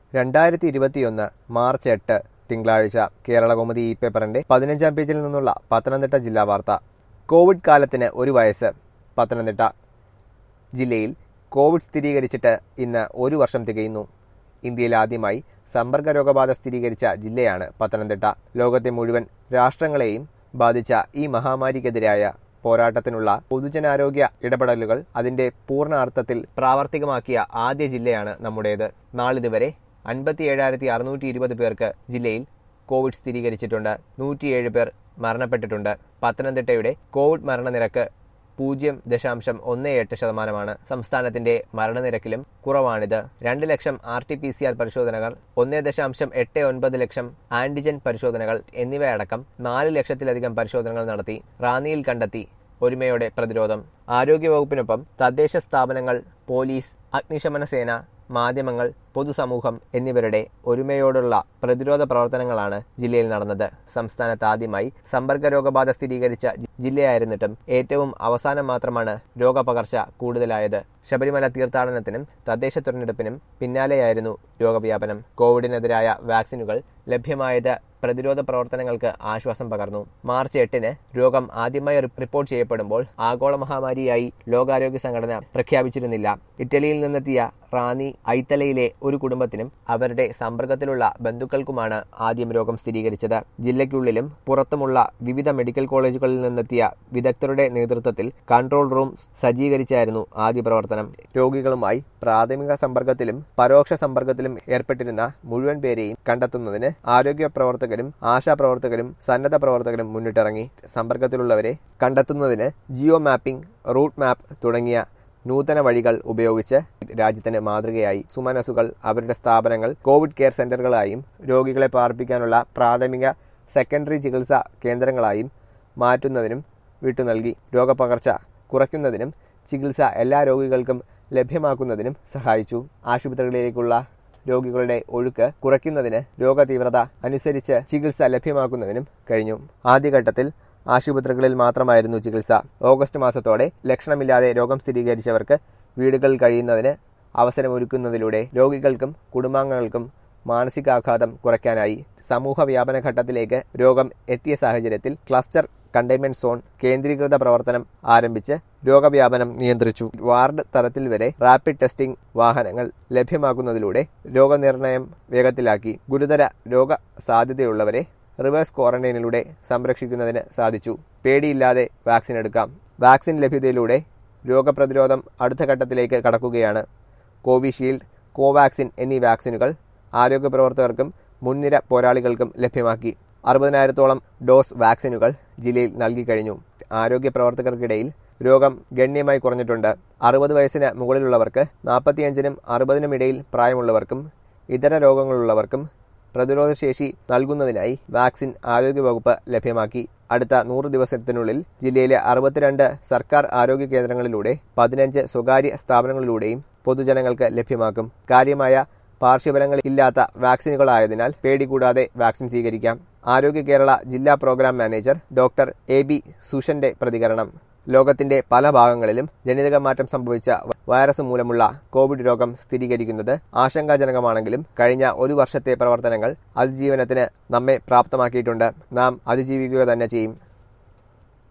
രണ്ടായിരത്തി ഇരുപത്തിയൊന്ന് മാർച്ച് എട്ട് തിങ്കളാഴ്ച കേരളകൗമുദി ഈ പേപ്പറിന്റെ പതിനഞ്ചാം പേജിൽ നിന്നുള്ള പത്തനംതിട്ട ജില്ലാ വാർത്ത കോവിഡ് കാലത്തിന് ഒരു വയസ്സ് പത്തനംതിട്ട ജില്ലയിൽ കോവിഡ് സ്ഥിരീകരിച്ചിട്ട് ഇന്ന് ഒരു വർഷം തികയുന്നു ഇന്ത്യയിൽ ആദ്യമായി സമ്പർക്ക രോഗബാധ സ്ഥിരീകരിച്ച ജില്ലയാണ് പത്തനംതിട്ട ലോകത്തെ മുഴുവൻ രാഷ്ട്രങ്ങളെയും ബാധിച്ച ഈ മഹാമാരിക്കെതിരായ പോരാട്ടത്തിനുള്ള പൊതുജനാരോഗ്യ ഇടപെടലുകൾ അതിന്റെ പൂർണ്ണ അർത്ഥത്തിൽ പ്രാവർത്തികമാക്കിയ ആദ്യ ജില്ലയാണ് നമ്മുടേത് നാളിതുവരെ അൻപത്തി ഏഴായിരത്തി അറുന്നൂറ്റി ഇരുപത് പേർക്ക് ജില്ലയിൽ കോവിഡ് സ്ഥിരീകരിച്ചിട്ടുണ്ട് നൂറ്റിയേഴ് പേർ മരണപ്പെട്ടിട്ടുണ്ട് പത്തനംതിട്ടയുടെ കോവിഡ് മരണനിരക്ക് പൂജ്യം ദശാംശം ഒന്ന് എട്ട് ശതമാനമാണ് സംസ്ഥാനത്തിന്റെ മരണനിരക്കിലും കുറവാണിത് രണ്ട് ലക്ഷം R T P C R പരിശോധനകൾ ഒന്ന് ദശാംശം എട്ട് ഒൻപത് ലക്ഷം ആന്റിജൻ പരിശോധനകൾ എന്നിവയടക്കം നാല് ലക്ഷത്തിലധികം പരിശോധനകൾ നടത്തി റാന്നിയിൽ കണ്ടെത്തി ഒരുമയോടെ പ്രതിരോധം ആരോഗ്യവകുപ്പിനൊപ്പം തദ്ദേശ സ്ഥാപനങ്ങൾ പോലീസ് അഗ്നിശമന സേന മാധ്യമങ്ങൾ പൊതുസമൂഹം എന്നിവരുടെ ഒരുമയോടുള്ള പ്രതിരോധ പ്രവർത്തനങ്ങളാണ് ജില്ലയിൽ നടന്നത് സംസ്ഥാനത്ത് ആദ്യമായി സമ്പർക്ക രോഗബാധ സ്ഥിരീകരിച്ച ജില്ലയായിരുന്നിട്ടും ഏറ്റവും അവസാനം മാത്രമാണ് രോഗപകർച്ച കൂടുതലായത് ശബരിമല തീർത്ഥാടനത്തിനും തദ്ദേശ തെരഞ്ഞെടുപ്പിനും പിന്നാലെയായിരുന്നു രോഗവ്യാപനം കോവിഡിനെതിരായ വാക്സിനുകൾ ലഭ്യമായത് പ്രതിരോധ പ്രവർത്തനങ്ങൾക്ക് ആശ്വാസം പകർന്നു മാർച്ച് എട്ടിന് രോഗം ആദ്യമായി റിപ്പോർട്ട് ചെയ്യപ്പെടുമ്പോൾ ആഗോള മഹാമാരിയായി ലോകാരോഗ്യ സംഘടന പ്രഖ്യാപിച്ചിരുന്നില്ല ഇറ്റലിയിൽ നിന്നെത്തിയ റാന്നി ഐത്തലയിലെ ഒരു കുടുംബത്തിനും അവരുടെ സമ്പർക്കത്തിലുള്ള ബന്ധുക്കൾക്കുമാണ് ആദ്യം രോഗം സ്ഥിരീകരിച്ചത് ജില്ലയ്ക്കുള്ളിലും പുറത്തുമുള്ള വിവിധ മെഡിക്കൽ കോളേജുകളിൽ നിന്നെത്തിയ വിദഗ്ധരുടെ നേതൃത്വത്തിൽ കൺട്രോൾ റൂം സജ്ജീകരിച്ചായിരുന്നു ആദ്യ പ്രവർത്തനം രോഗികളുമായി പ്രാഥമിക സമ്പർക്കത്തിലും പരോക്ഷ സമ്പർക്കത്തിലും ഏർപ്പെട്ടിരുന്ന മുഴുവൻ പേരെയും കണ്ടെത്തുന്നതിന് ആരോഗ്യ പ്രവർത്തകരും ആശാപ്രവർത്തകരും സന്നദ്ധ പ്രവർത്തകരും മുന്നിട്ടിറങ്ങി സമ്പർക്കത്തിലുള്ളവരെ കണ്ടെത്തുന്നതിന് ജിയോ മാപ്പിംഗ് റൂട്ട് മാപ്പ് തുടങ്ങിയ നൂതന വഴികൾ ഉപയോഗിച്ച് രാജ്യത്തിന് മാതൃകയായി സുമനസുകൾ അവരുടെ സ്ഥാപനങ്ങൾ കോവിഡ് കെയർ സെന്ററുകളായും രോഗികളെ പാർപ്പിക്കാനുള്ള പ്രാഥമിക സെക്കൻഡറി ചികിത്സാ കേന്ദ്രങ്ങളായും മാറ്റുന്നതിനും വിട്ടു നൽകി രോഗപകർച്ച കുറയ്ക്കുന്നതിനും ചികിത്സ എല്ലാ രോഗികൾക്കും ലഭ്യമാക്കുന്നതിനും സഹായിച്ചു ആശുപത്രികളിലേക്കുള്ള രോഗികളുടെ ഒഴുക്ക് കുറയ്ക്കുന്നതിന് രോഗതീവ്രത അനുസരിച്ച് ചികിത്സ ലഭ്യമാക്കുന്നതിനും കഴിഞ്ഞു ആദ്യഘട്ടത്തിൽ ആശുപത്രികളിൽ മാത്രമായിരുന്നു ചികിത്സ ഓഗസ്റ്റ് മാസത്തോടെ ലക്ഷണമില്ലാതെ രോഗം സ്ഥിരീകരിച്ചവർക്ക് വീടുകളിൽ കഴിയുന്നതിന് അവസരമൊരുക്കുന്നതിലൂടെ രോഗികൾക്കും കുടുംബാംഗങ്ങൾക്കും മാനസികാഘാതം കുറയ്ക്കാനായി സമൂഹ വ്യാപന ഘട്ടത്തിലേക്ക് രോഗം എത്തിയ സാഹചര്യത്തിൽ ക്ലസ്റ്റർ കണ്ടെയ്ൻമെന്റ് സോൺ കേന്ദ്രീകൃത പ്രവർത്തനം ആരംഭിച്ച് രോഗവ്യാപനം നിയന്ത്രിച്ചു വാർഡ് തലത്തിൽ വരെ റാപ്പിഡ് ടെസ്റ്റിംഗ് വാഹനങ്ങൾ ലഭ്യമാക്കുന്നതിലൂടെ രോഗനിർണയം വേഗത്തിലാക്കി ഗുരുതര രോഗ സാധ്യതയുള്ളവരെ റിവേഴ്സ് ക്വാറന്റൈനിലൂടെ സംരക്ഷിക്കുന്നതിന് സാധിച്ചു പേടിയില്ലാതെ വാക്സിൻ എടുക്കാം വാക്സിൻ ലഭ്യതയിലൂടെ രോഗപ്രതിരോധം അടുത്ത ഘട്ടത്തിലേക്ക് കടക്കുകയാണ് കോവിഷീൽഡ് കോവാക്സിൻ എന്നീ വാക്സിനുകൾ ആരോഗ്യ പ്രവർത്തകർക്കും മുൻനിര പോരാളികൾക്കും ലഭ്യമാക്കി അറുപതിനായിരത്തോളം ഡോസ് വാക്സിനുകൾ ജില്ലയിൽ നൽകി കഴിഞ്ഞു ആരോഗ്യ പ്രവർത്തകർക്കിടയിൽ രോഗം ഗണ്യമായി കുറഞ്ഞിട്ടുണ്ട് അറുപത് വയസ്സിന് മുകളിലുള്ളവർക്ക് നാൽപ്പത്തിയഞ്ചിനും അറുപതിനും ഇടയിൽ പ്രായമുള്ളവർക്കും ഇതര രോഗങ്ങളുള്ളവർക്കും പ്രതിരോധശേഷി നൽകുന്നതിനായി വാക്സിൻ ആരോഗ്യവകുപ്പ് ലഭ്യമാക്കി അടുത്ത നൂറ് ദിവസത്തിനുള്ളിൽ ജില്ലയിലെ അറുപത്തിരണ്ട് സർക്കാർ ആരോഗ്യ കേന്ദ്രങ്ങളിലൂടെ പതിനഞ്ച് സ്വകാര്യ സ്ഥാപനങ്ങളിലൂടെയും പൊതുജനങ്ങൾക്ക് ലഭ്യമാക്കും കാര്യമായ പാർശ്വഫലങ്ങൾ ഇല്ലാത്ത വാക്സിനുകളായതിനാൽ പേടി കൂടാതെ വാക്സിൻ സ്വീകരിക്കാം ആരോഗ്യ കേരള ജില്ലാ programme manager doctor A B സുഷന്റെ പ്രതികരണം ലോകത്തിന്റെ പല ഭാഗങ്ങളിലും ജനിതക മാറ്റം സംഭവിച്ച വൈറസ് മൂലമുള്ള കോവിഡ് രോഗം സ്ഥിരീകരിക്കുന്നത് ആശങ്കാജനകമാണെങ്കിലും കഴിഞ്ഞ ഒരു വർഷത്തെ പ്രവർത്തനങ്ങൾ അതിജീവനത്തിന് നമ്മെ പ്രാപ്തമാക്കിയിട്ടുണ്ട് നാം അതിജീവിക്കുക തന്നെ ചെയ്യും